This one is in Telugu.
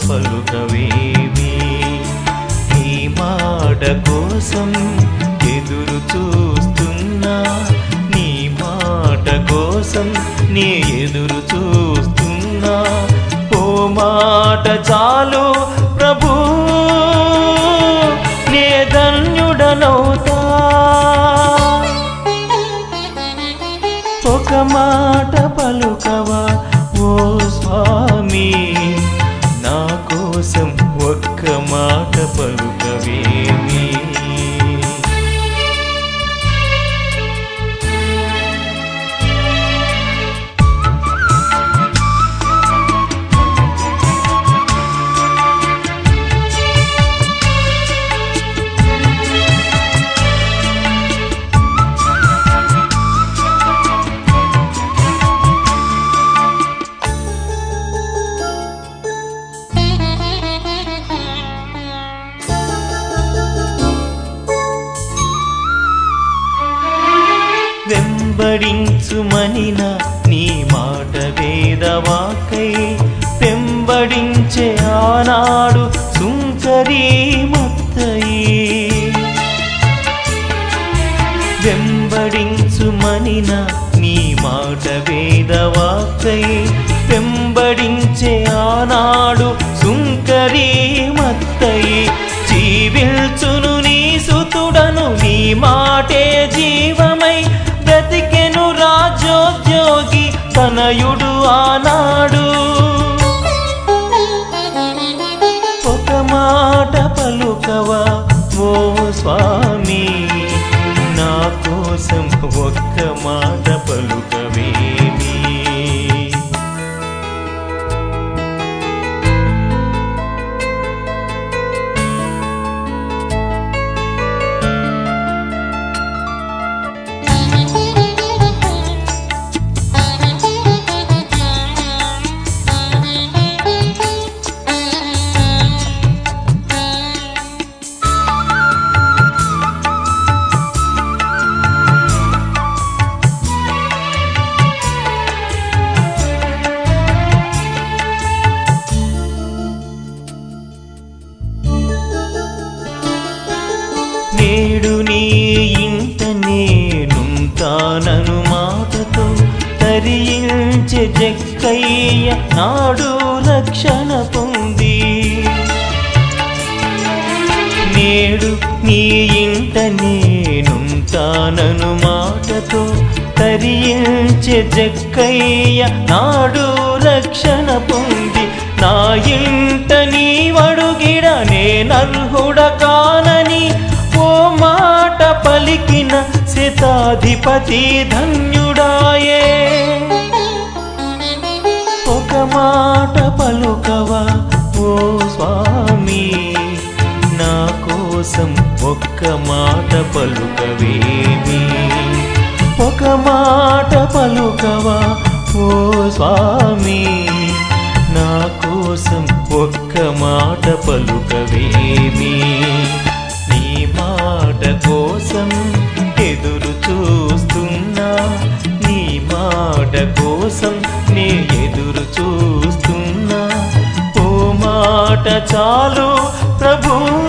పలుకవేమి నీ మాట కోసం ఎదురు చూస్తున్నా నీ మాట కోసం నీ ఎదురు చూస్తున్నా ఓ మాట చాలు ప్రభు నే ధన్యుడనవుతా ఒక మాట పలుకవా ఓ స్వామి నా కోసం ఒక్క మాట పలుకవేమి వెంబడించుమనిన నీ మాట వేదవాకై పెంబడించే ఆనాడు సుంకరీ మత్తయి వెంబడించుమనిన నీ మాట వేదవాకై వెంబడించే ఆనాడు సుంకరీ మత్తయి జీవిల్చును నీ సుతుడను నీ మాటే జీవమై బ్రతికెను రాజోద్యోగి తనయుడు ఆనాడు ఒక మాట పలుకవా ఓ స్వామి నా కోసం ఒక్క మాట పలుకవేమి నేడు నీ ఇంట నేనుంటానను మాటతో తరించే జక్కయ్య నాడు రక్షణ పొంది నేడు నీ ఇంట నేనుంటానను మాటతో తరించే జక్కయ్య నాడు రక్షణ పొంది నా ఇంట నీ వడుగిడ నేనర్హుడ కానని ఓ మాట పలికిన శతాధిపతి ధన్యుడాయే ఒక మాట పలుకవా ఓ స్వామి నా కోసం ఒక్క మాట పలుకవేమి ఒక మాట పలుకవా ఓ స్వామి నా కోసం ఒక్క మాట పలుకవేమి నీ మాట కోసం ఎదురు చూస్తున్నా నీ మాట కోసం నే ఎదురు చూస్తున్నా ఓ మాట చాలు ప్రభు